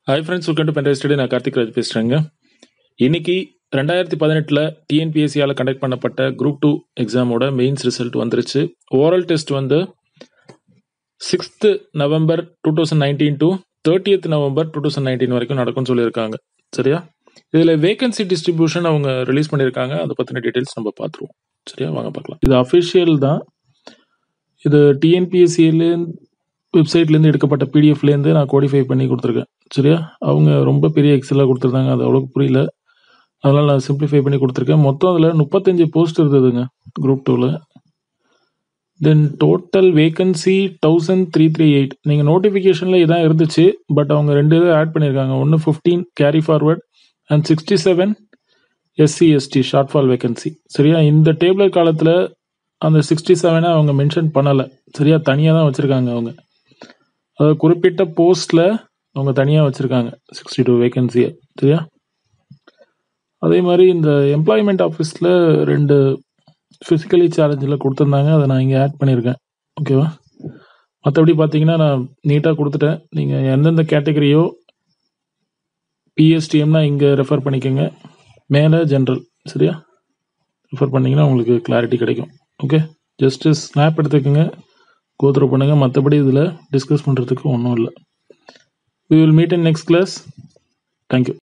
hi friends welcome to pendrive study நான் கார்த்திக் ராஜ் பேசுகிறேங்க இன்னைக்கு ரெண்டாயிரத்தி பதினெட்டில் டிஎன்பிஎஸ்சியால் கண்டக்ட் பண்ணப்பட்ட குரூப் டூ எக்ஸாமோட மெயின்ஸ் ரிசல்ட் வந்துருச்சு ஓரல் டெஸ்ட் வந்து sixth November two thousand nineteen to thirtieth November two thousand nineteen வரைக்கும் நடக்கும்னு சொல்லியிருக்காங்க சரியா இதில் வேகன்சி டிஸ்ட்ரிபியூஷன் அவங்க ரிலீஸ் பண்ணியிருக்காங்க அதை பற்றின டீட்டெயில்ஸ் நம்ம பார்த்துருவோம் சரியா வாங்க பார்க்கலாம் இது அஃபிஷியல் தான் இது டிஎன்பிஎஸ்சியிலேருந்து வெப்சைட்லேருந்து எடுக்கப்பட்ட பிடிஎஃப்லேருந்து நான் கோடிஃபை பண்ணி கொடுத்துருக்கேன் சரியா அவங்க ரொம்ப பெரிய எக்ஸலாக கொடுத்துருந்தாங்க அது அவ்வளோக்கு புரியல அதனால் நான் சிம்பிளிஃபை பண்ணி கொடுத்துருக்கேன் மொத்தம் அதில் முப்பத்தஞ்சு போஸ்ட் இருந்ததுங்க குரூப் டூவில் then total vacancy thousand three three eight நீங்கள் நோட்டிஃபிகேஷனில் இதான் இருந்துச்சு பட் அவங்க ரெண்டு இதை ஆட் பண்ணியிருக்காங்க ஒன்று fifteen carry forward and sixty seven SC ST shortfall vacancy சரியா இந்த டேபிளர் காலத்தில் அந்த சிக்ஸ்டி செவனை அவங்க மென்ஷன் பண்ணலை சரியா தனியாக தான் வச்சுருக்காங்க அவங்க அதாவது குறிப்பிட்ட போஸ்ட்டில் அவங்க தனியாக வச்சுருக்காங்க சிக்ஸ்டி டூ வேகன்சியை சரியா அதே மாதிரி இந்த எம்ப்ளாய்மெண்ட் ஆஃபீஸில் ரெண்டு ஃபிசிக்கலி சேலஞ்சில் கொடுத்துருந்தாங்க அதை நான் இங்கே ஆட் பண்ணியிருக்கேன் ஓகேவா மற்றபடி பார்த்தீங்கன்னா நான் நீட்டாக கொடுத்துட்டேன் நீங்கள் எந்தெந்த கேட்டகரியோ பிஎஸ்டிஎம்னா இங்கே ரெஃபர் பண்ணிக்கோங்க மேலே ஜென்ரல் சரியா ரெஃபர் பண்ணிங்கன்னா உங்களுக்கு கிளாரிட்டி கிடைக்கும் ஓகே ஜஸ்ட்டு ஸ்னாப் எடுத்துக்கோங்க கோத்ரூ பண்ணுங்கள் மற்றபடி இதில் டிஸ்கஸ் பண்ணுறதுக்கு ஒன்றும் இல்லை we will meet in next class thank you